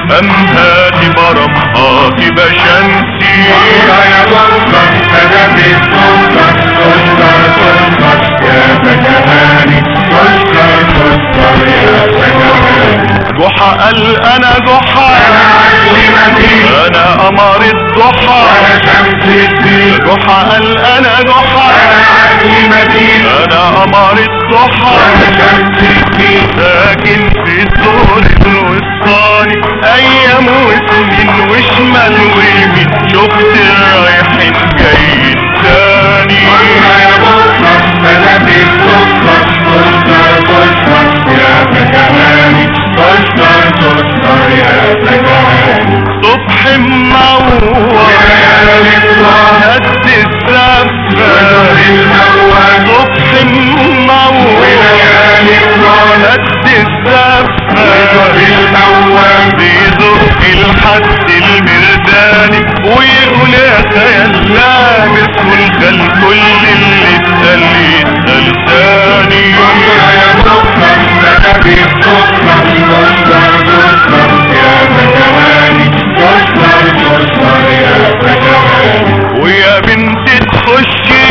أمهاتي برمهاتي بشمسي والله يا دكتور سلام الدكتور تشكر تشكر يا فكهاني تشكر تشكر يا فكهاني جحا قال انا جحا انا عقلي مدين انا قمر الضحى انا شمس الدين جحا قال انا جحا انا عقلي مدين انا قمر الضحى انا شمس الدين ساكن في الدور الوسطاني ايام وسنين وشمال ويمين شفت الرايحين جايين تاني والله يا دكتور سلام الدكتور تشكر تشكر يا فكهاني تشكر تشكر يا فكهاني صبح منور وليالي الظهر هد الزفة ونور الموال صبح منور وليالي الظهر هد الزفة ونور الموال بيزق الحد المرداني ويقول يا خيال لابس والخل كل اللي اتقال يتقال تاني والله يا دكتور سلام الدكتور تشكر تشكر يا فكهاني تشكر تشكر يا فكهاني ويا بنت تخشي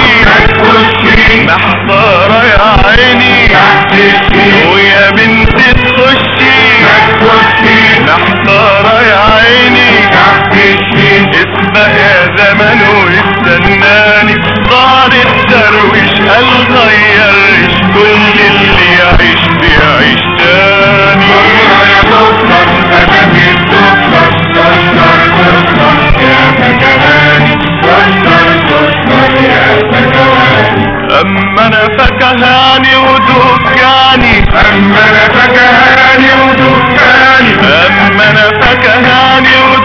تخشي محضرة يا عيني تحت الشيء ويا بنت تخشي تخشي محضرة يا عيني تحت الشيء اسبق يا زمن واستناني صار الدرويش قال غيرش كل اللي يعيش بيعيش تاني والله يا دكتور سلام الدكتور تشكر تشكر يا فكهاني تشكر تشكر يا فكهاني اما انا فكهاني ودكاني أما أنا فكهاني ودكاني اما انا فكهاني